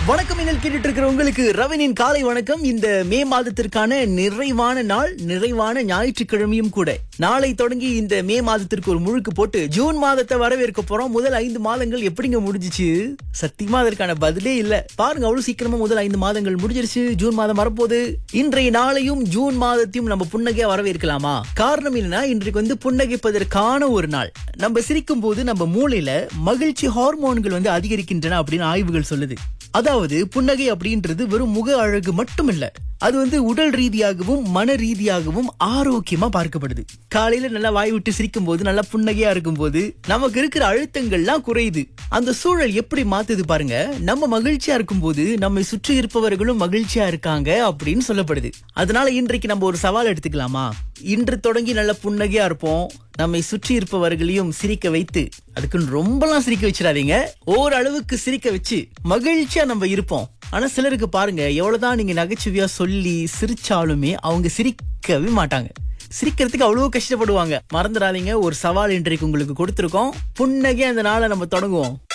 வணக்கம் நீங்கள் கேட்டுட்டு இருக்கிற உங்களுக்கு ரவினின் காலை வணக்கம் இந்த மே மாதத்திற்கான நிறைவான நாள் நிறைவான ஞாயிற்றுக்கிழமையும் கூட நாளை தொடங்கி இந்த மே மாதத்திற்கு ஒரு முழுக்கு போட்டு ஜூன் மாதத்தை வரவேற்க போறோம் முதல் ஐந்து மாதங்கள் எப்படிங்க முடிஞ்சிச்சு சத்தியமா அதற்கான பதிலே இல்ல பாருங்க அவ்வளவு சீக்கிரமா முதல் ஐந்து மாதங்கள் முடிஞ்சிருச்சு ஜூன் மாதம் வரப்போகுது இன்றைய நாளையும் ஜூன் மாதத்தையும் நம்ம புன்னகையா வரவேற்கலாமா காரணம் என்னன்னா இன்றைக்கு வந்து புன்னகைப்பதற்கான ஒரு நாள் நம்ம சிரிக்கும் போது நம்ம மூளையில மகிழ்ச்சி ஹார்மோன்கள் வந்து அதிகரிக்கின்றன அப்படின்னு ஆய்வுகள் சொல்லுது அதாவது புன்னகை அப்படின்றது வெறும் முக அழகு மட்டும் இல்ல அது வந்து உடல் ரீதியாகவும் மன ரீதியாகவும் ஆரோக்கியமா பார்க்கப்படுது காலையில நல்லா வாய் விட்டு சிரிக்கும் போது நல்லா புன்னகையா இருக்கும் போது நமக்கு இருக்கிற அழுத்தங்கள்லாம் குறையுது அந்த சூழல் எப்படி மாத்துது பாருங்க நம்ம மகிழ்ச்சியா இருக்கும் போது நம்மை சுற்றி இருப்பவர்களும் மகிழ்ச்சியா இருக்காங்க அப்படின்னு சொல்லப்படுது அதனால இன்றைக்கு நம்ம ஒரு சவால் எடுத்துக்கலாமா இன்று தொடங்கி நல்ல புன்னகையா இருப்போம் நம்மை சுற்றி இருப்பவர்களையும் சிரிக்க வைத்து அதுக்குன்னு ரொம்பலாம் சிரிக்க வச்சிடாதீங்க ஓரளவுக்கு சிரிக்க வச்சு மகிழ்ச்சியா நம்ம இருப்போம் ஆனா சிலருக்கு பாருங்க எவ்வளவுதான் நீங்க நகைச்சுவையா சொல்லி சிரிச்சாலுமே அவங்க சிரிக்கவே மாட்டாங்க சிரிக்கிறதுக்கு அவ்வளவு கஷ்டப்படுவாங்க மறந்துடாதீங்க ஒரு சவால் இன்றைக்கு உங்களுக்கு கொடுத்திருக்கோம் புன்னகை அந்த நாளை நம்ம தொடங்குவோம்